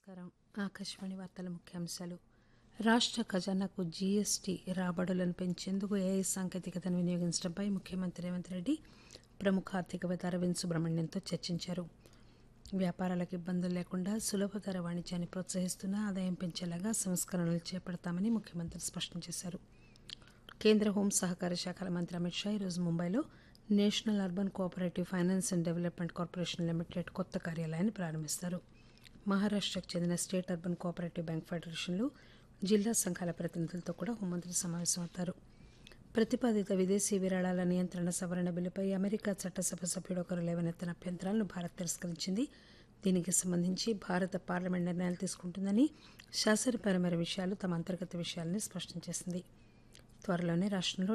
నమస్కారం ఆకాశవాణి వార్తల ముఖ్యాంశాలు రాష్ట్ర ఖజానాకు జీఎస్టీ రాబడులను పెంచేందుకు ఏఐ సాంకేతికతను వినియోగించడంపై ముఖ్యమంత్రి రేవంత్ రెడ్డి ప్రముఖ ఆర్థికవేత్త అరవింద్ సుబ్రహ్మణ్యంతో చర్చించారు వ్యాపారాలకు ఇబ్బందులు లేకుండా సులభ ధర వాణిజ్యాన్ని ప్రోత్సహిస్తున్న ఆదాయం పెంచేలాగా సంస్కరణలు చేపడతామని ముఖ్యమంత్రి స్పష్టం చేశారు కేంద్ర హోం సహకార శాఖల మంత్రి అమిత్ షా ఈరోజు ముంబైలో national urban cooperative finance and development corporation limited కొత్త కార్యాలయాన్ని ప్రారంభిస్తారు మహారాష్టకు చెందిన స్టేట్ అర్బన్ కోఆపరేటివ్ బ్యాంక్ ఫెడరేషన్లు జిల్లా సంఘాల ప్రతినిధులతో కూడా హోంమంత్రి సమావేశమవుతారు ప్రతిపాదిత విదేశీ విరాళాల నియంత్రణ సవరణ బిల్లుపై అమెరికా చట్టసభ సభ్యుడు ఒకరు లేవనెత్తిన అభ్యంతరాలను భారత్ తిరస్కరించింది దీనికి సంబంధించి భారత పార్లమెంట్ నిర్ణయాలు తీసుకుంటుందని శాసనపరమైన విషయాలు తమ అంతర్గత విషయాలని స్పష్టం చేసింది త్వరలోనే రాష్టంలో